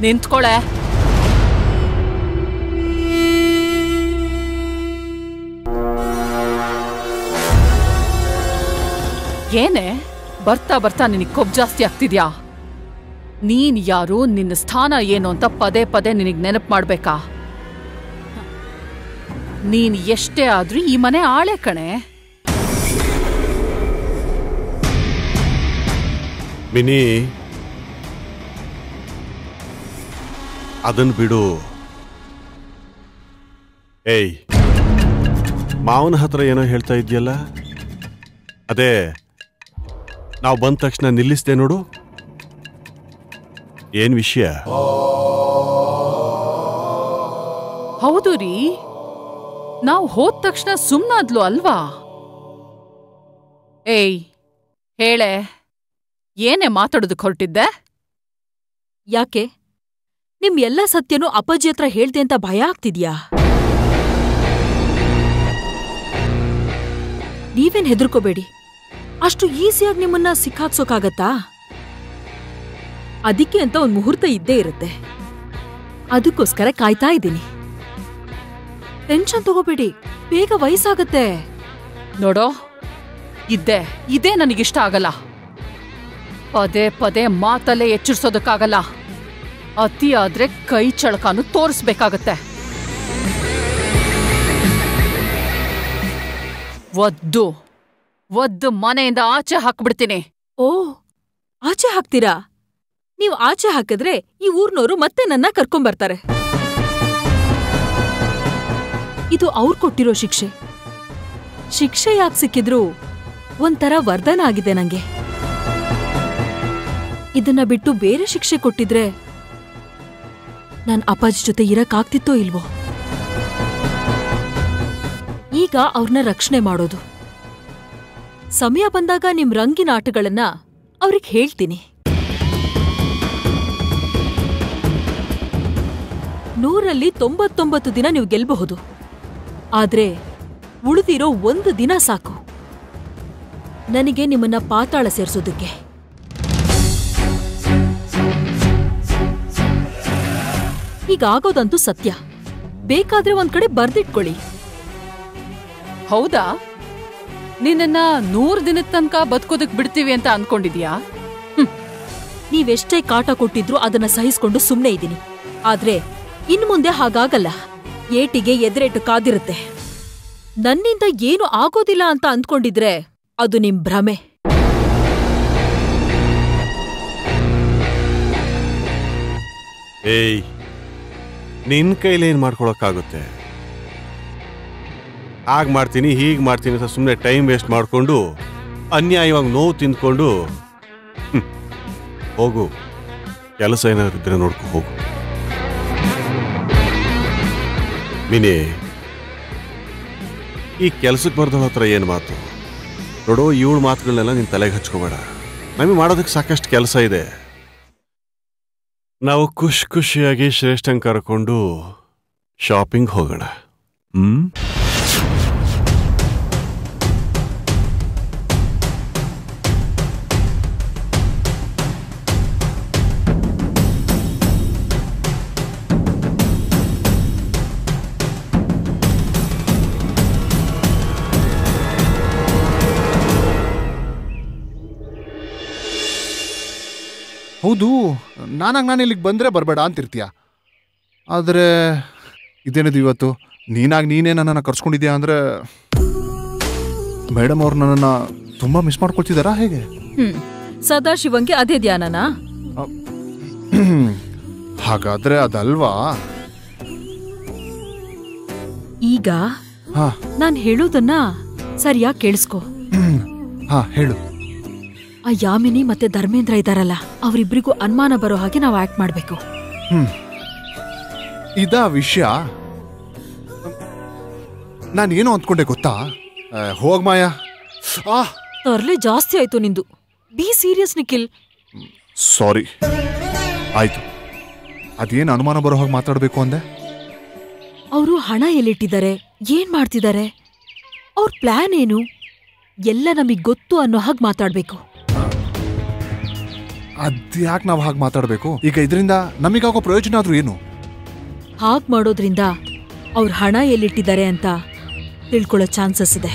ನಿಂತ್ಕೊಳೆ ಏನೇ ಬರ್ತಾ ಬರ್ತಾ ನಿನಗೆ ಕೊಬ್ಬು ಜಾಸ್ತಿ ಆಗ್ತಿದ್ಯಾ ನೀನ್ ಯಾರು ನಿನ್ನ ಸ್ಥಾನ ಏನು ಅಂತ ಪದೇ ಪದೇ ನಿನಗ್ ನೆನಪು ಮಾಡ್ಬೇಕಾ ನೀನ್ ಎಷ್ಟೇ ಆದ್ರೂ ಈ ಮನೆ ಆಳೆ ಕಣೆ ಮಿನಿ ಅದನ್ ಬಿಡು ಏಯ್ ಮಾವನ ಹತ್ರ ಏನೋ ಹೇಳ್ತಾ ಇದೆಯಲ್ಲ ಅದೇ ನಾವು ಬಂದ ತಕ್ಷಣ ನಿಲ್ಲಿಸ್ದೆ ನೋಡು ಏನ್ ವಿಷಯ ಹೌದು ರೀ ನಾವು ಹೋದ ತಕ್ಷಣ ಸುಮ್ನಾದ್ಲು ಅಲ್ವಾ ಏಯ್ ಹೇಳೆ ಏನೇ ಮಾತಾಡೋದಕ್ಕೆ ಹೊರಟಿದ್ದೆ ಯಾಕೆ ನಿಮ್ ಎಲ್ಲ ಸತ್ಯನೂ ಅಪ್ಪಾಜಿ ಹತ್ರ ಹೇಳ್ದೆ ಅಂತ ಭಯ ಆಗ್ತಿದ್ಯಾ ನೀವೇನ್ ಹೆದರ್ಕೋಬೇಡಿ ಅಷ್ಟು ಈಸಿಯಾಗಿ ನಿಮ್ಮನ್ನ ಸಿಕ್ಕಾಕ್ಸೋಕಾಗತ್ತಾ ಅದಕ್ಕೆ ಅಂತ ಒಂದ್ ಮುಹೂರ್ತ ಇದ್ದೇ ಇರುತ್ತೆ ಅದಕ್ಕೋಸ್ಕರ ಕಾಯ್ತಾ ಇದ್ದೀನಿ ಟೆನ್ಷನ್ ತಗೋಬೇಡಿ ಬೇಗ ವಯಸ್ಸಾಗತ್ತೆ ನೋಡೋ ಇದ್ದೆ ಇದೇ ನನಗಿಷ್ಟ ಆಗಲ್ಲ ಪದೇ ಪದೇ ಮಾತಲ್ಲೇ ಎಚ್ಚರಿಸೋದಕ್ಕಾಗಲ್ಲ ಅತಿ ಆದ್ರೆ ಕೈ ಚಳಕಾನು ತೋರಿಸ್ಬೇಕಾಗತ್ತೆ ಒದ್ದು ಒದ್ದು ಮನೆಯಿಂದ ಆಚೆ ಹಾಕ್ಬಿಡ್ತೀನಿ ಓ ಆಚೆ ಹಾಕ್ತೀರಾ ನೀವ್ ಆಚೆ ಹಾಕಿದ್ರೆ ಈ ಊರ್ನೋರು ಮತ್ತೆ ನನ್ನ ಕರ್ಕೊಂಬರ್ತಾರೆ ಇದು ಅವ್ರ್ ಕೊಟ್ಟಿರೋ ಶಿಕ್ಷೆ ಶಿಕ್ಷೆ ಯಾಕೆ ಸಿಕ್ಕಿದ್ರು ಒಂಥರ ವರದಾನ ಆಗಿದೆ ನಂಗೆ ಇದನ್ನ ಬಿಟ್ಟು ಬೇರೆ ಶಿಕ್ಷೆ ಕೊಟ್ಟಿದ್ರೆ ನಾನ್ ಅಪ್ಪಾಜಿ ಜೊತೆ ಇರಕ್ಕಾಗ್ತಿತ್ತೋ ಇಲ್ವೋ ಈಗ ಅವ್ರನ್ನ ರಕ್ಷಣೆ ಮಾಡೋದು ಸಮಯ ಬಂದಾಗ ನಿಮ್ ರಂಗಿನ ಆಟಗಳನ್ನ ಅವ್ರಿಗೆ ಹೇಳ್ತೀನಿ ನೂರಲ್ಲಿ ತೊಂಬತ್ತೊಂಬತ್ತು ದಿನ ನೀವು ಗೆಲ್ಬಹುದು ಆದ್ರೆ ಉಳಿದಿರೋ ಒಂದು ದಿನ ಸಾಕು ನನಗೆ ನಿಮ್ಮನ್ನ ಪಾತಾಳ ಸೇರ್ಸೋದಕ್ಕೆ ಹೀಗಾಗೋದಂತೂ ಸತ್ಯ ಬೇಕಾದ್ರೆ ಒಂದ್ ಕಡೆ ಬರ್ದಿಟ್ಕೊಳ್ಳಿ ಹೌದಾ ನಿನ್ನನ್ನ ನೂರ್ ದಿನದ ತನಕ ಬದುಕೋದಕ್ ಬಿಡ್ತೀವಿ ಅಂತ ಅನ್ಕೊಂಡಿದ್ಯಾ ನೀವೆಷ್ಟೇ ಕಾಟ ಕೊಟ್ಟಿದ್ರೂ ಅದನ್ನ ಸಹಿಸ್ಕೊಂಡು ಸುಮ್ನೆ ಇದ್ದೀನಿ ಆದ್ರೆ ಇನ್ ಮುಂದೆ ಹಾಗಾಗಲ್ಲ ಏಟಿಗೆ ಎದುರೇಟು ಕಾದಿರುತ್ತೆ ನನ್ನಿಂದ ಏನು ಆಗೋದಿಲ್ಲ ಅಂತ ಅಂದ್ಕೊಂಡಿದ್ರೆ ಅದು ನಿಮ್ ಭ್ರಮೆ ಏಯ್ ನಿನ್ ಕೈಲಿ ಏನ್ ಮಾಡ್ಕೊಳಕ್ಕಾಗುತ್ತೆ ಹಾಗ್ ಮಾಡ್ತೀನಿ ಹೀಗ್ ಮಾಡ್ತೀನಿ ಅಂತ ಸುಮ್ಮನೆ ಟೈಮ್ ವೇಸ್ಟ್ ಮಾಡ್ಕೊಂಡು ಅನ್ಯಾಯವಾಗಿ ನೋವು ತಿಂದ್ಕೊಂಡು ಹ್ಮ್, ಹೋಗು ಕೆಲಸ ಏನಾದ್ರು ಇದ್ರೆ ನೋಡ್ಕೊ ಹೋಗು ಮಿನಿ ಈ ಕೆಲ್ಸಕ್ಕೆ ಬರ್ದವ್ರ ಹತ್ರ ಏನು ಮಾತು ನೋಡೋ ಇವಳು ಮಾತುಗಳನ್ನೆಲ್ಲ ನಿನ್ ತಲೆಗೆ ಹಚ್ಕೋಬೇಡ ನಮಗೆ ಮಾಡೋದಕ್ಕೆ ಸಾಕಷ್ಟು ಕೆಲಸ ಇದೆ ನಾವು ಖುಷಿ ಖುಷಿಯಾಗಿ ಶ್ರೇಷ್ಠನ್ ಕರ್ಕೊಂಡು ಶಾಪಿಂಗ್ ಹೋಗೋಣ ಹ್ಮ್ ಹೌದು ನಾನಾಗ ನಾನು ಇಲ್ಲಿಗೆ ಬಂದರೆ ಬರಬೇಡ ಅಂತಿರ್ತೀಯ ಆದರೆ ಇದೇನಿದು ಇವತ್ತು ನೀನಾಗಿ ನೀನೇ ನನ್ನನ್ನು ಕರ್ಸ್ಕೊಂಡಿದ್ಯಾ ಅಂದರೆ ಮೇಡಮ್ ಅವ್ರು ನನ್ನನ್ನು ತುಂಬ ಮಿಸ್ ಮಾಡ್ಕೊಳ್ತಿದ್ದಾರಾ ಹೇಗೆ ಹ್ಮ್ ಸದಾಶಿವಂಗೆ ಅದೇ ಧ್ಯಾನನಾ ಹಾಗಾದ್ರೆ ಅದಲ್ವಾ ಈಗ ಹಾ ನಾನ್ ಹೇಳೋದನ್ನ ಸರಿಯಾಗಿ ಕೇಳಿಸ್ಕೊ ಹಾ ಹೇಳು ಆ ಯಾಮಿನಿ ಮತ್ತೆ ಧರ್ಮೇಂದ್ರ ಇದಾರಲ್ಲ ಅವರಿಬ್ರಿಗೂ ಅನುಮಾನ ಬರೋ ಹಾಗೆ ನಾವು ಆಕ್ಟ್ ಮಾಡ್ಬೇಕು ಇದಾ ವಿಷಯ ನಾನು ಏನು ಅಂದ್ಕೊಂಡೆ ಗೊತ್ತಾ ಆ, ಹೋಗ್ ಮಾಯಾ ಆ ತರ್ಲೆ ಜಾಸ್ತಿ ಆಯ್ತು ನಿಂದು ಬಿ ಸೀರಿಯಸ್ ನಿಖಿಲ್ ಸಾರಿ ಆಯ್ತು ಅದೇನು ಅನುಮಾನ ಬರೋ ಹಾಗೆ ಮಾತಾಡಬೇಕು ಅಂದೆ ಅವರು ಹಣ ಎಲ್ಲಿಟ್ಟಿದ್ದಾರೆ ಏನ್ ಮಾಡ್ತಿದ್ದಾರೆ ಅವ್ರ ಪ್ಲಾನ್ ಏನು ಎಲ್ಲ ನಮಗ್ ಗೊತ್ತು ಅನ್ನೋ ಹಾಗೆ ಮಾತಾಡ್ಬೇಕು ಅದ್ಯಾಕೆ ನಾವು ಹಾಗೆ ಮಾತಾಡಬೇಕು ಈಗ ಇದರಿಂದ ನಮಗಾಗೋ ಪ್ರಯೋಜನ ಆದ್ರೂ ಏನು ಹಾಗ್ ಮಾಡೋದ್ರಿಂದ ಅವ್ರ ಹಣ ಎಲ್ಲಿಟ್ಟಿದ್ದಾರೆ ಅಂತ ತಿಳ್ಕೊಳ್ಳೋ ಚಾನ್ಸಸ್ ಇದೆ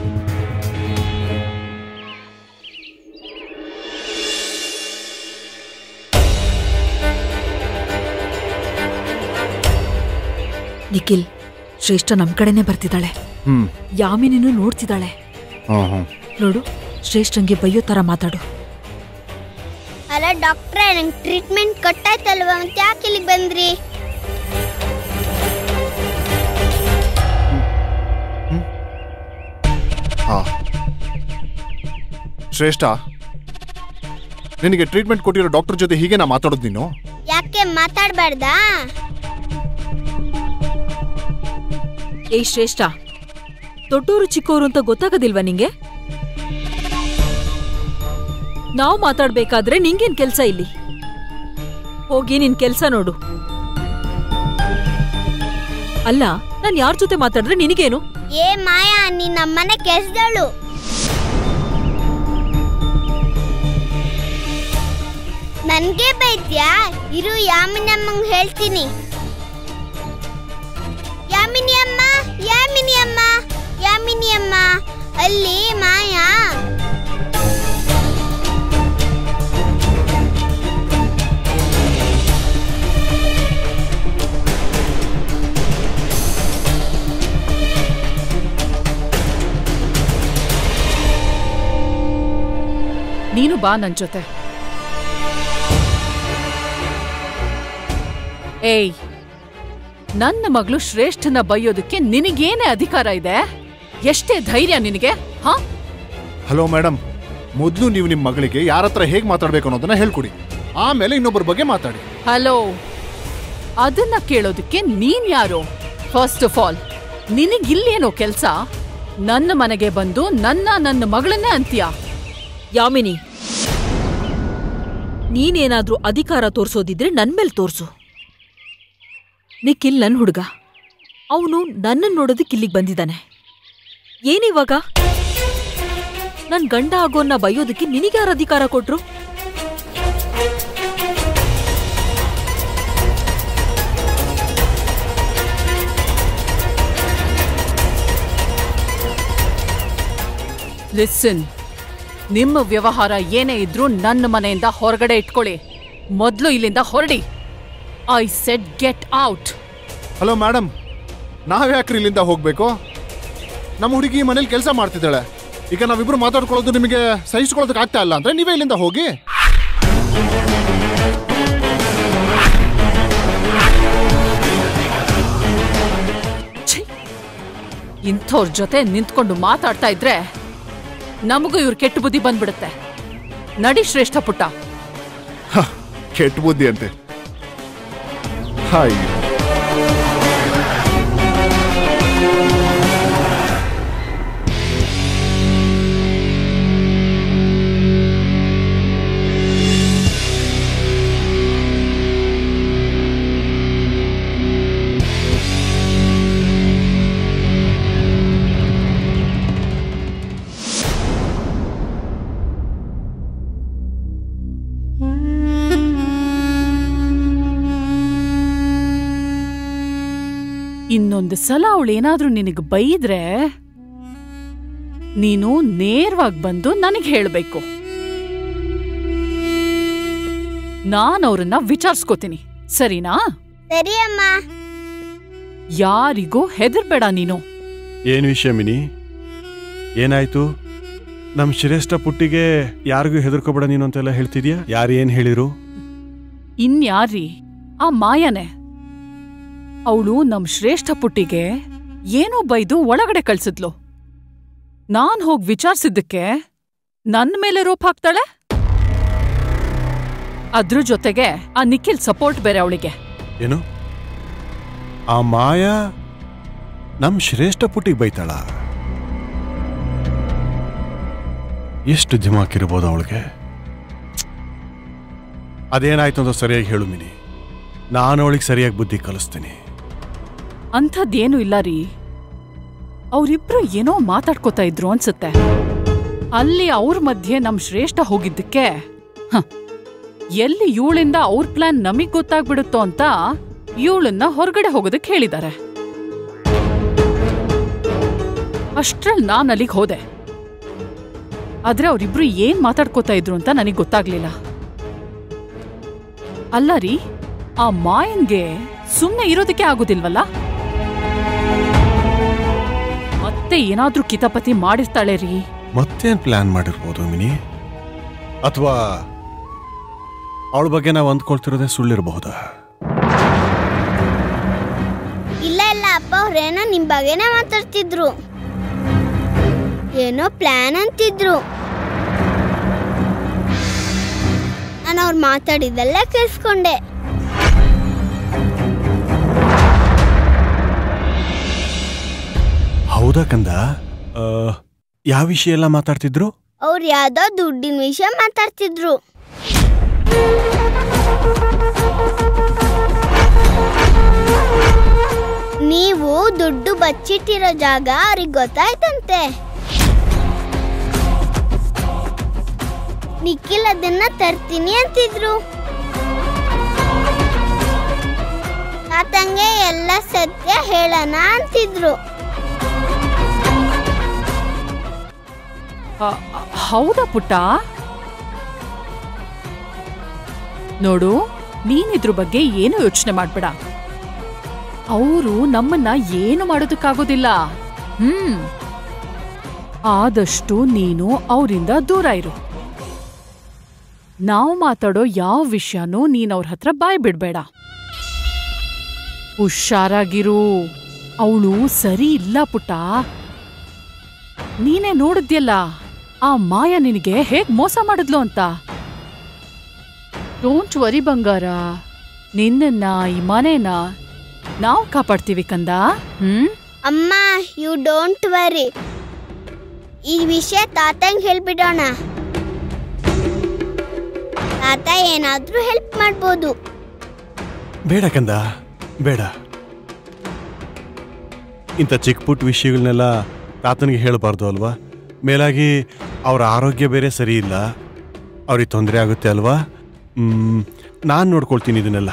ನಿಖಿಲ್ ಶ್ರೇಷ್ಠ ನಮ್ ಕಡೆನೆ ಬರ್ತಿದ್ದಾಳೆ ಹ್ಮ್ ಯಾಮಿನಿನೂ ನೋಡ್ತಿದ್ದಾಳೆ ಹ್ಮ್ ಹ್ಮ್ ನೋಡು ಶ್ರೇಷ್ಠಂಗೆ ಬೈಯೋ ತರ ಮಾತಾಡು ಅಲ್ಲ ಡಾಕ್ಟ್ರೇ ನಂಗೆ ಟ್ರೀಟ್ಮೆಂಟ್ ಕೊಟ್ಟಾಯ್ತಲ್ವ ಮತ್ತೆ ಯಾಕೆ ಇಲ್ಲಿಗೆ ಬಂದ್ರಿ ಹಾ ಶ್ರೇಷ್ಠ ನಿನಗೆ ಟ್ರೀಟ್ಮೆಂಟ್ ಕೊಟ್ಟಿರೋ ಡಾಕ್ಟರ್ ಜೊತೆ ಹೀಗೆ ನಾ ಮಾತಾಡೋದು ನೀನು ಯಾಕೆ ಮಾತಾಡ್ಬಾರ್ದಾ ಏಯ್ ಶ್ರೇಷ್ಠ ದೊಡ್ಡೋರು ಚಿಕ್ಕೋರು ಅಂತ ಗೊತ್ತಾಗೋದಿಲ್ವಾ ನಿಂಗೆ ನಾವು ಮಾತಾಡ್ಬೇಕಾದ್ರೆ ನಿಂಗೇನ್ ಕೆಲ್ಸ ಇಲ್ಲಿ ಹೋಗಿ ನಿನ್ ಕೆಲ್ಸ ನೋಡು ಅಲ್ಲ ನಾನ್ ಯಾರ ಜೊತೆ ಮಾತಾಡಿದ್ರೆ ನಿನಗೇನು ಏ ಮಾಯಾ ನೀನ್ ನಮ್ಮನೆ ಕೆಲ್ಸದವಳು ನನ್ಗೆ ಬೈದ್ಯಾ ಇರು ಯಾಮಿನಿ ಅಮ್ಮಂಗ್ ಹೇಳ್ತೀನಿ ಯಾಮಿನಿ ಅಮ್ಮ ಯಾಮಿನಿ ಅಮ್ಮ ಯಾಮಿನಿ ಅಮ್ಮ ಅಲ್ಲಿ ಮಾಯಾ ನೀನು ಬಾ ನನ್ ಜೊತೆ ಏಯ್ ನನ್ನ ಮಗಳು ಶ್ರೇಷ್ಠನ ಬೈಯೋದಕ್ಕೆ ನಿನಗೇನೇ ಅಧಿಕಾರ ಇದೆ ಎಷ್ಟೇ ಧೈರ್ಯ ನಿನಗೆ ಹಾ ಹಲೋ ಮೇಡಮ್ ಮೊದಲು ನೀವು ನಿಮ್ಮ ಮಗಳಿಗೆ ಯಾರ ಹತ್ರ ಹೇಗೆ ಮಾತಾಡಬೇಕು ಅನ್ನೋದನ್ನ ಹೇಳ್ಕೊಡಿ ಆಮೇಲೆ ಇನ್ನೊಬ್ಬರ ಬಗ್ಗೆ ಮಾತಾಡಿ ಹಲೋ ಅದನ್ನ ಕೇಳೋದಕ್ಕೆ ನೀನ್ ಯಾರು ಫಸ್ಟ್ ಆಫ್ ಆಲ್ ನಿನಗಿಲ್ಲೇನೋ ಕೆಲ್ಸ ನನ್ನ ಮನೆಗೆ ಬಂದು ನನ್ನ ನನ್ನ ಮಗಳನ್ನೇ ಅಂತೀಯ ಯಾಮಿನಿ ನೀನೇನಾದ್ರೂ ಅಧಿಕಾರ ತೋರ್ಸೋದಿದ್ರೆ ನನ್ ಮೇಲ್ ತೋರ್ಸು ನಿಖಿಲ್ ನನ್ ಹುಡುಗ ಅವನು ನನ್ನನ್ ನೋಡೋದಕ್ಕೆ ಇಲ್ಲಿಗೆ ಬಂದಿದ್ದಾನೆ ಏನಿವಾಗ ನನ್ ಗಂಡ ಆಗೋನ್ನ ಬೈಯೋದಕ್ಕೆ ನಿನಗ್ಯಾರ ಅಧಿಕಾರ ಕೊಟ್ರು ಲಿಸನ್ ನಿಮ್ಮ ವ್ಯವಹಾರ ಏನೇ ಇದ್ರೂ ನನ್ನ ಮನೆಯಿಂದ ಹೊರಗಡೆ ಇಟ್ಕೊಳ್ಳಿ ಮೊದಲು ಇಲ್ಲಿಂದ ಹೊರಡಿ I said get out hello madam ನಾವ್ಯಾಕ್ರಿ ಇಲ್ಲಿಂದ ಹೋಗ್ಬೇಕು ನಮ್ಮ ಹುಡುಗಿ ಮನೇಲಿ ಕೆಲಸ ಮಾಡ್ತಿದ್ದಾಳೆ ಈಗ ನಾವಿಬ್ರು ಮಾತಾಡ್ಕೊಳ್ಳೋದು ನಿಮಗೆ ಸಹಿಸ್ಕೊಳ್ಳೋದಕ್ಕೆ ಆಗ್ತಾ ಇಲ್ಲ ಅಂದ್ರೆ ನೀವೇ ಇಲ್ಲಿಂದ ಹೋಗಿ ಛೀ! ಇಂಥವ್ರ ಜೊತೆ ನಿಂತ್ಕೊಂಡು ಮಾತಾಡ್ತಾ ಇದ್ರೆ ನಮಗೂ ಇವ್ರ ಕೆಟ್ಟ ಬುದ್ಧಿ ಬಂದ್ಬಿಡುತ್ತೆ ನಡಿ ಶ್ರೇಷ್ಠ ಪುಟ್ಟ ಹ, ಕೆಟ್ಟ ಬುದ್ಧಿ ಅಂತೆ ಹಾಯ್ ಇನ್ನೊಂದು ಸಲ ಅವಳೇನಾದ್ರೂ ನಿನಗೆ ಬೈದ್ರೆ ನೀನು ನೇರವಾಗಿ ಬಂದು ನನಗೆ ಹೇಳಬೇಕು ನಾನು ಅವ್ರನ್ನ ವಿಚಾರಿಸ್ಕೋತೀನಿ ಸರಿನಾ ಸರಿ ಅಮ್ಮ ಯಾರಿಗೂ ಹೆದರ್ಬೇಡ ನೀನು ಏನು ವಿಷಯ ಮಿನಿ ಏನಾಯ್ತು ನಮ್ ಶ್ರೇಷ್ಠ ಪುಟ್ಟಿಗೆ ಯಾರಿಗೂ ಹೆದರ್ಕೋಬೇಡ ನೀನು ಅಂತೆಲ್ಲ ಹೇಳ್ತಿದ್ಯಾ ಯಾರು ಏನ್ ಹೇಳಿರು ಇನ್ಯಾರ್ರಿ ಆ ಮಾಯನೆ ಅವಳು ನಮ್ ಶ್ರೇಷ್ಠ ಪುಟ್ಟಿಗೆ ಏನೋ ಬೈದು ಒಳಗಡೆ ಕಳ್ಸಿದ್ಲು ನಾನ್ ಹೋಗ್ ವಿಚಾರ್ಸಿದ್ದಕ್ಕೆ ನನ್ ಮೇಲೆ ರೋಪ್ ಹಾಕ್ತಾಳೆ ಅದ್ರ ಜೊತೆಗೆ ಆ ನಿಖಿಲ್ ಸಪೋರ್ಟ್ ಬೇರೆ ಅವಳಿಗೆ ಏನು ಆ ಮಾಯಾ ನಮ್ ಶ್ರೇಷ್ಠ ಪುಟ್ಟಿಗೆ ಬೈತಾಳ ಎಷ್ಟು ದಿಮಾಕಿರ್ಬೋದು ಅವಳಿಗೆ ಅದೇನಾಯ್ತು ಅಂತ ಸರಿಯಾಗಿ ಹೇಳು ಮಿನಿ ನಾನು ಅವಳಿಗೆ ಸರಿಯಾಗಿ ಬುದ್ಧಿ ಕಲಿಸ್ತೀನಿ ಅಂಥದ್ದೇನೂ ಇಲ್ಲ ರೀ ಅವರಿಬ್ರು ಏನೋ ಮಾತಾಡ್ಕೋತಾ ಇದ್ರು ಅನ್ಸುತ್ತೆ ಅಲ್ಲಿ ಅವ್ರ ಮಧ್ಯೆ ನಮ್ ಶ್ರೇಷ್ಠ ಹೋಗಿದ್ದಕ್ಕೆ ಹ, ಎಲ್ಲಿ ಇವಳಿಂದ ಅವ್ರ ಪ್ಲಾನ್ ನಮಗ್ ಗೊತ್ತಾಗ್ಬಿಡುತ್ತೋ ಅಂತ ಇವಳನ್ನ ಹೊರಗಡೆ ಹೋಗೋದಕ್ಕೆ ಹೇಳಿದ್ದಾರೆ ಅಷ್ಟ್ರಲ್ಲಿ ನಾನ್ ಅಲ್ಲಿಗೆ ಹೋದೆ ಆದ್ರೆ ಅವರಿಬ್ರು ಏನ್ ಮಾತಾಡ್ಕೋತಾ ಇದ್ರು ಅಂತ ನನಗೆ ಗೊತ್ತಾಗ್ಲಿಲ್ಲ ಅಲ್ಲ ರೀ ಆ ಮಾಯನ್ಗೆ ಸುಮ್ನೆ ಇರೋದಕ್ಕೆ ಆಗೋದಿಲ್ವಲ್ಲ ಮತ್ತೆ ಏನಾದ್ರೂ ಕಿತಾಪತಿ ಮಾಡಿರ್ತಾಳೆ ರೀ ಮತ್ತೇನ್ ಪ್ಲಾನ್ ಮಾಡಿರ್ಬೋದು ಮಿನಿ ಅಥವಾ ಅವಳ ಬಗ್ಗೆ ನಾವು ಅಂದ್ಕೊಳ್ತಿರೋದೇ ಸುಳ್ಳಿರಬಹುದಾ ಇಲ್ಲ ಇಲ್ಲ ಅಪ್ಪ ಅವ್ರೇನೋ ನಿಮ್ ಬಗ್ಗೆನೇ ಮಾತಾಡ್ತಿದ್ರು ಏನೋ ಪ್ಲಾನ್ ಅಂತಿದ್ರು ನಾನು ಅವ್ರು ಮಾತಾಡಿದ್ದೆಲ್ಲ ಕೇಳಿಸ್ಕೊಂಡೆ ಹೌದಾ ಕಂದ ಆ, ಯಾವ ವಿಷಯ ಎಲ್ಲ ಮಾತಾಡ್ತಿದ್ರು ಅವ್ರು ಯಾವ್ದೋ ದುಡ್ಡಿನ ವಿಷಯ ಮಾತಾಡ್ತಿದ್ರು ನೀವು ದುಡ್ಡು ಬಚ್ಚಿಟ್ಟಿರೋ ಜಾಗ ಅವ್ರಿಗೆ ಗೊತ್ತಾಯ್ತಂತೆ ನಿಖಿಲ್ ಅದನ್ನ ತರ್ತೀನಿ ಅಂತಿದ್ರು ತಾತಂಗೆ ಎಲ್ಲ ಸತ್ಯ ಹೇಳೋಣ ಅಂತಿದ್ರು ಆ, ಆ, ಹೌದಾ ಪುಟ್ಟ ನೋಡು ನೀನಿದ್ರ ಬಗ್ಗೆ ಏನು ಯೋಚನೆ ಮಾಡ್ಬೇಡ ಅವರು ನಮ್ಮನ್ನ ಏನು ಮಾಡೋದಕ್ಕಾಗೋದಿಲ್ಲ ಹ್ಮ್ ಆದಷ್ಟು ನೀನು ಅವರಿಂದ ದೂರ ಇರು ನಾವು ಮಾತಾಡೋ ಯಾವ ವಿಷಯನೂ ನೀನ್ ಅವ್ರ ಹತ್ರ ಬಾಯ್ ಬಿಡ್ಬೇಡ ಹುಷಾರಾಗಿರು ಅವಳು ಸರಿ ಇಲ್ಲ ಪುಟ್ಟ ನೀನೇ ನೋಡಿದ್ಯಲ್ಲ ಆ ಮಾಯ ನಿನಗೆ ಹೇಗ್ ಮೋಸ ಮಾಡಿದ್ಲು ಅಂತ ಡೋಂಟ್ ವರಿ ಬಂಗಾರ ನಿನ್ನನ್ನ ಈ ಮನೇನ ನಾವು ಕಾಪಾಡ್ತೀವಿ ಕಂದ ಹ್ಮ್ ಅಮ್ಮ ಯು ಡೋಂಟ್ ವರಿ ಈ ವಿಷಯ ತಾತಂಗೆ ಹೇಳ್ಬಿಡೋಣ ತಾತ ಏನಾದ್ರೂ ಹೆಲ್ಪ್ ಮಾಡ್ಬೋದು ಬೇಡ ಕಂದ ಬೇಡ ಇಂಥ ಚಿಕ್ಕ ಪುಟ್ಟ ವಿಷಯಗಳನ್ನೆಲ್ಲ ತಾತನಿಗೆ ಹೇಳಬಾರ್ದು ಅಲ್ವಾ ಮೇಲಾಗಿ ಅವರ ಆರೋಗ್ಯ ಬೇರೆ ಸರಿ ಇಲ್ಲ ಅವ್ರಿಗೆ ತೊಂದರೆ ಆಗುತ್ತೆ ಅಲ್ವಾ ನಾನು ನೋಡ್ಕೊಳ್ತೀನಿ ಇದನ್ನೆಲ್ಲ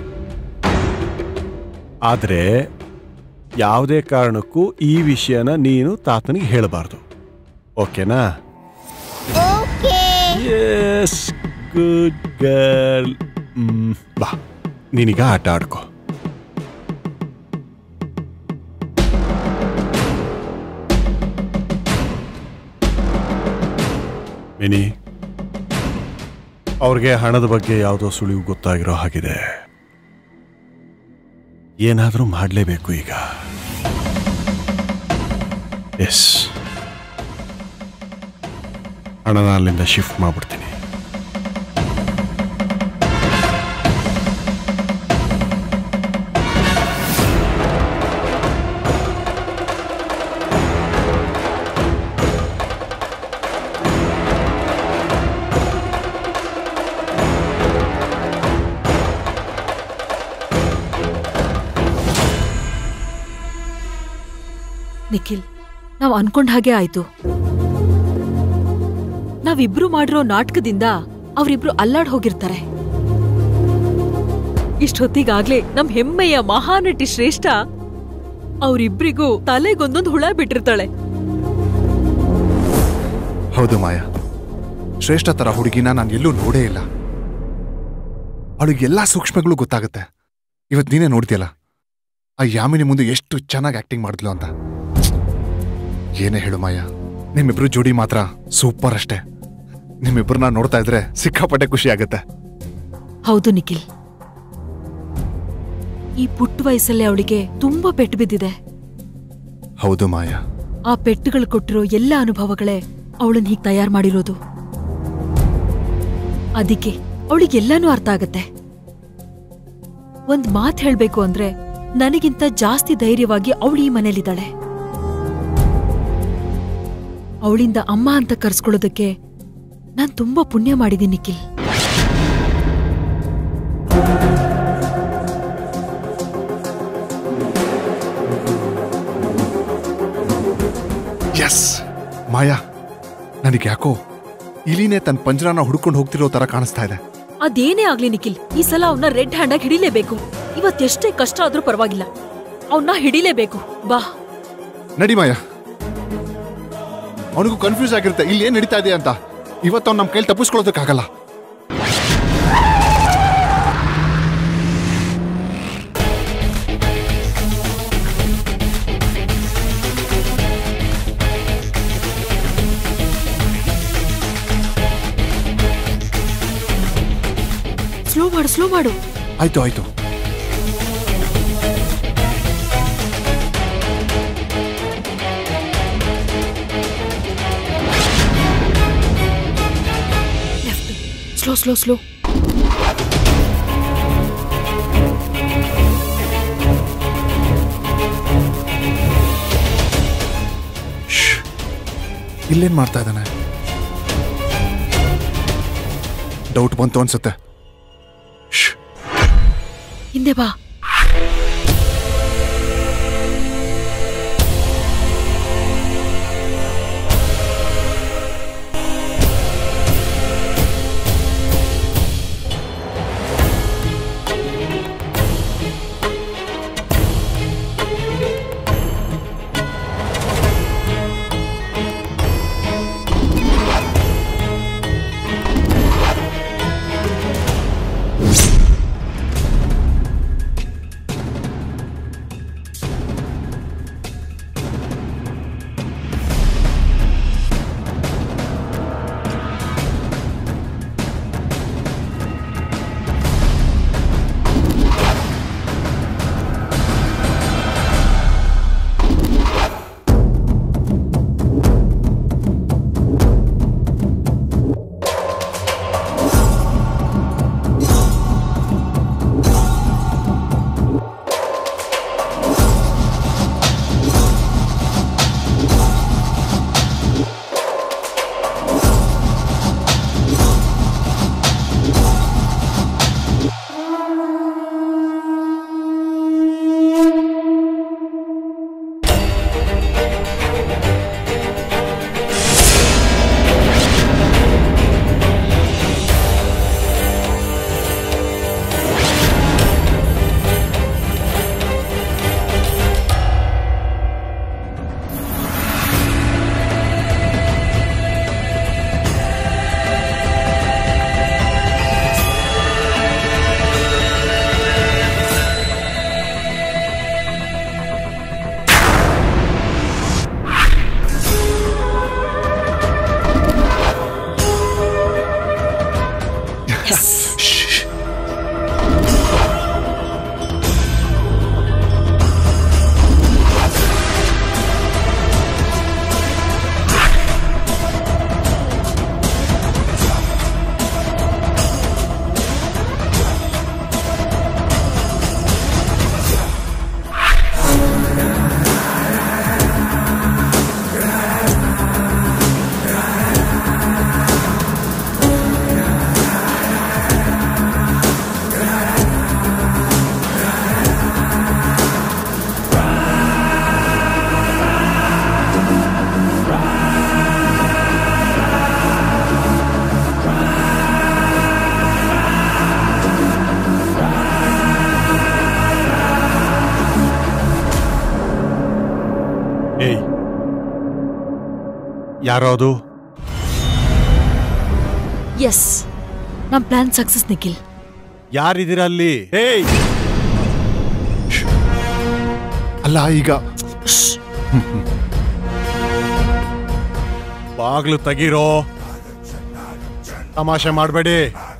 ಆದರೆ ಯಾವುದೇ ಕಾರಣಕ್ಕೂ ಈ ವಿಷಯನ ನೀನು ತಾತನಿಗೆ ಹೇಳಬಾರ್ದು ಓಕೆನಾ ಓಕೆ ಎಸ್ ಗುಡ್ ಗರ್ಲ್ ಬಾ ನೀನೀಗ ಆಟ ಆಡ್ಕೋ ಮಿನಿ ಅವ್ರಿಗೆ ಹಣದ ಬಗ್ಗೆ ಯಾವುದೋ ಸುಳಿವು ಗೊತ್ತಾಗಿರೋ ಹಾಗಿದೆ ಏನಾದರೂ ಮಾಡಲೇಬೇಕು ಈಗ ಎಸ್ ಹಣನ ಅಲ್ಲಿಂದ ಶಿಫ್ಟ್ ಮಾಡ್ಬಿಡ್ತೀನಿ ನಿಖಿಲ್ ನಾವ್ ಅನ್ಕೊಂಡ್ ಹಾಗೆ ಆಯ್ತು ನಾವಿಬ್ರು ಮಾಡಿರೋ ನಾಟಕದಿಂದ ಅವ್ರಿಬ್ರು ಅಲ್ಲಾಡ್ ಹೋಗಿರ್ತಾರೆ ಇಷ್ಟೊತ್ತಿಗಾಗ್ಲೇ ನಮ್ ಹೆಮ್ಮೆಯ ಮಹಾನಟಿ ಶ್ರೇಷ್ಠ ಅವ್ರಿಬ್ರಿಗೂ ತಲೆಗೊಂದೊಂದು ಹುಳ ಬಿಟ್ಟಿರ್ತಾಳೆ ಹೌದು ಮಾಯಾ ಶ್ರೇಷ್ಠ ತರ ಹುಡುಗಿನ ನಾನು ಎಲ್ಲೂ ನೋಡೇ ಇಲ್ಲ ಅವಳಿಗೆ ಎಲ್ಲಾ ಸೂಕ್ಷ್ಮಗಳು ಗೊತ್ತಾಗುತ್ತೆ ಇವತ್ತು ನೀನೇ ನೋಡ್ತೀಯಲ್ಲ ಆ ಯಾಮಿನಿ ಮುಂದೆ ಎಷ್ಟು ಚೆನ್ನಾಗಿ ಆಕ್ಟಿಂಗ್ ಮಾಡಿದ್ಲು ಅಂತ ಏನೇ ಹೇಳು ಮಾಯಾ ನಿಮ್ಮಿಬ್ರು ಜೋಡಿ ಮಾತ್ರ ಸೂಪರ್ ಅಷ್ಟೇ ನಿಮ್ಮಿಬ್ರನ್ನ ನೋಡ್ತಾ ಇದ್ರೆ ಸಿಕ್ಕಾಪಟ್ಟೆ ಖುಷಿ ಆಗುತ್ತೆ ಹೌದು ನಿಖಿಲ್ ಈ ಪುಟ್ಟ ವಯಸ್ಸಲ್ಲೇ ಅವಳಿಗೆ ತುಂಬಾ ಪೆಟ್ಟು ಬಿದ್ದಿದೆ ಹೌದು ಮಾಯಾ ಆ ಪೆಟ್ಟುಗಳು ಕೊಟ್ಟಿರೋ ಎಲ್ಲ ಅನುಭವಗಳೇ ಅವಳನ್ನ ಹೀಗ್ ತಯಾರು ಮಾಡಿರೋದು ಅದಕ್ಕೆ ಅವಳಿಗೆಲ್ಲಾನು ಅರ್ಥ ಆಗತ್ತೆ ಒಂದ್ ಮಾತ್ ಹೇಳ್ಬೇಕು ಅಂದ್ರೆ ನನಗಿಂತ ಜಾಸ್ತಿ ಧೈರ್ಯವಾಗಿ ಅವಳು ಈ ಮನೇಲಿದ್ದಾಳೆ ಅವಳಿಂದ ಅಮ್ಮ ಅಂತ ಕರ್ಸ್ಕೊಳ್ಳೋದಕ್ಕೆ ನಾನ್ ತುಂಬಾ ಪುಣ್ಯ ಮಾಡಿದ್ದೀನಿ ನಿಖಿಲ್ ಎಸ್ ಮಾಯಾ ನನಗೆ ಯಾಕೋ ಇಲಿನೇ ತನ್ನ ಪಂಜರನ ಹುಡ್ಕೊಂಡು ಹೋಗ್ತಿರೋ ತರ ಕಾಣಿಸ್ತಾ ಇದೆ ಅದೇನೇ ಆಗ್ಲಿ ನಿಖಿಲ್ ಈ ಸಲ ಅವನ್ನ ರೆಡ್ ಹ್ಯಾಂಡ್ ಆಗಿ ಹಿಡಿಲೇಬೇಕು ಇವತ್ತೆಷ್ಟೇ ಕಷ್ಟ ಆದ್ರೂ ಪರವಾಗಿಲ್ಲ ಅವನ್ನ ಹಿಡಿಲೇಬೇಕು ಬಾ ನಡಿ ಮಾಯ ಅವನಿಗೂ ಕನ್ಫ್ಯೂಸ್ ಆಗಿರುತ್ತೆ ಇಲ್ಲಿ ಏನ್ ನಡೀತಾ ಇದೆ ಅಂತ ಇವತ್ತು ಅವ್ನು ನಮ್ಮ ಕೈಲಿ ತಪ್ಪಿಸ್ಕೊಳ್ಳೋದಕ್ಕಾಗಲ್ಲ ಸ್ಲೋ ಮಾಡು ಸ್ಲೋ ಮಾಡು ಆಯ್ತು ಆಯ್ತು ಲೆಫ್ಟ್ ಸ್ಲೋ ಸ್ಲೋ ಸ್ಲೋ ಇಲ್ಲೇನ್ ಮಾಡ್ತಾ ಇದ್ದಾನೆ ಡೌಟ್ ಬಂತು ಅನ್ಸುತ್ತೆ ಶ್ಶ್. ಹಿಂದೆ ಬಾ ಶ್ಶ್. ಏಯ್ ಯಾರೋ ಅದು ಎಸ್ ನಮ್ ಪ್ಲಾನ್ ಸಕ್ಸಸ್ ನಿಖಿಲ್ ಯಾರಿದ್ದೀರಾ ಅಲ್ಲಿ ಏಯ್ ಅಲ್ಲ ಈಗ ಬಾಗ್ಲು ತೆಗೀರೋ ತಮಾಷೆ ಮಾಡಬೇಡಿ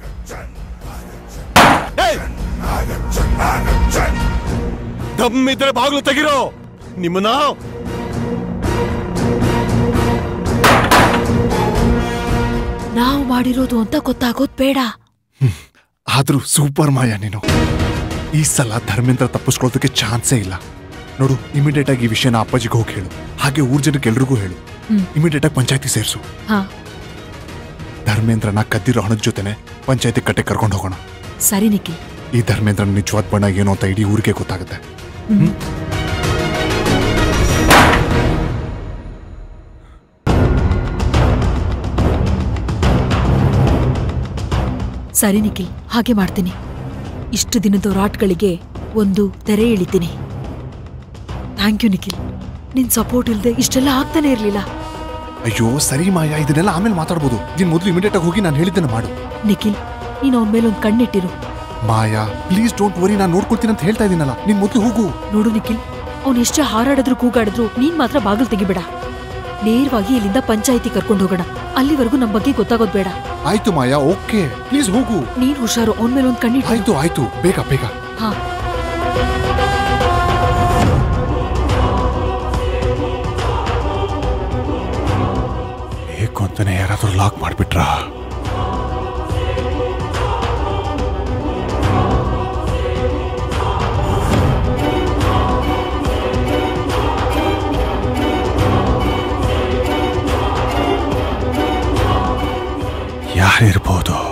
ದಮ್ ಇದ್ರೆ ಬಾಗ್ಲು ತೆಗೀರೋ ನಿಮ್ಮನ್ನ ನಾವು ಮಾಡಿರೋದು ಅಂತ ಗೊತ್ತಾಗೋದ್ ಬೇಡ ಆದ್ರೂ ಸೂಪರ್ ಮಾಯ ನೀನು ಈ ಸಲ ಧರ್ಮೇಂದ್ರ ತಪ್ಪಿಸ್ಕೊಳ್ಳೋದಕ್ಕೆ ಚಾನ್ಸೇ ಇಲ್ಲ ನೋಡು ಇಮಿಡಿಯೇಟ್ ಆಗಿ ಈ ವಿಷಯನ ಅಪ್ಪಾಜಿಗೆ ಹೋಗಿ ಹೇಳು ಹಾಗೆ ಊರ್ ಜನಕ್ಕೆ ಎಲ್ರಿಗೂ ಹೇಳು ಹ್ಮ್. ಇಮಿಡಿಯೇಟ್ ಆಗಿ ಪಂಚಾಯತಿ ಸೇರಿಸು ಹಾ ಧರ್ಮೇಂದ್ರನ ಕದ್ದಿರೋ ಹಣದ ಜೊತೆನೆ ಪಂಚಾಯತಿ ಕಟ್ಟೆ ಕರ್ಕೊಂಡು ಹೋಗೋಣ ಸರಿ ನಿಖಿಲ್ ಈ ಧರ್ಮೇಂದ್ರನ ನಿಜವಾದ ಬಣ್ಣ ಏನು ಅಂತ ಇಡೀ ಊರಿಗೆ ಗೊತ್ತಾಗುತ್ತೆ ಸರಿ ನಿಖಿಲ್ ಹಾಗೆ ಮಾಡ್ತೀನಿ ಇಷ್ಟು ದಿನದ ಹೋರಾಟಗಳಿಗೆ ಒಂದು ತೆರೆ ಎಳಿತೀನಿ ಥ್ಯಾಂಕ್ ಯು ನಿಖಿಲ್ ನಿನ್ ಸಪೋರ್ಟ್ ಇಲ್ಲದೆ ಇಷ್ಟೆಲ್ಲ ಆಗ್ತಾನೆ ಇರ್ಲಿಲ್ಲ ಅಯ್ಯೋ ಸರಿ ಮಾಯಾ ಇದನ್ನೆಲ್ಲ ಆಮೇಲೆ ಮಾತಾಡ್ಬೋದು ನೀನ್ ಮೊದಲು ಇಮಿಡಿಯೇಟ್ ಆಗಿ ಹೋಗಿ ನಾನು ಹೇಳಿದ್ದನ್ನ ಮಾಡು ನಿಖಿಲ್ ನೀನ್ ಅವನ ಮೇಲೆ ಒಂದು ಕಣ್ಣಿಟ್ಟಿರು ಮಾಯಾ ಪ್ಲೀಸ್ ಡೋಂಟ್ ವರಿ ನಾನು ನೋಡ್ಕೊಳ್ತೀನಿ ಅಂತ ಹೇಳ್ತಾ ಇದೀನಲ್ಲ ನೀನ್ ಮೊದಲು ಹೋಗು ನೋಡು ನಿಖಿಲ್ ಅವ್ನು ಎಷ್ಟೇ ಹಾರಾಡಿದ್ರು ಕೂಗಾಡಿದ್ರು ನೀನ್ ಮಾತ್ರ ಬಾಗಿಲು ತೆಗಿಬೇಡ ನೇರವಾಗಿ ಇಲ್ಲಿಂದ ಪಂಚಾಯಿತಿ ಕರ್ಕೊಂಡು ಹೋಗೋಣ ಅಲ್ಲಿವರೆಗೂ ನಮ್ ಬಗ್ಗೆ ಗೊತ್ತಾಗೋದ್ ಬೇಡ ಆಯ್ತು ಮಾಯಾ ಓಕೆ ಪ್ಲೀಸ್ ಹೋಗು ನೀನ್ ಹುಷಾರು ಅವನ ಮೇಲೆ ಒಂದು ಕಣ್ಣಿಟ್ಟು ಆಯ್ತು ಆಯ್ತು ಬೇಗ ಬೇಗ ಹಾ ಬೇಕು ಅಂತಾನೆ ಯಾರಾದ್ರೂ ಲಾಕ್ ಮಾಡಿಬಿಟ್ರಾ ಯಾರಿರ್ಬೋದು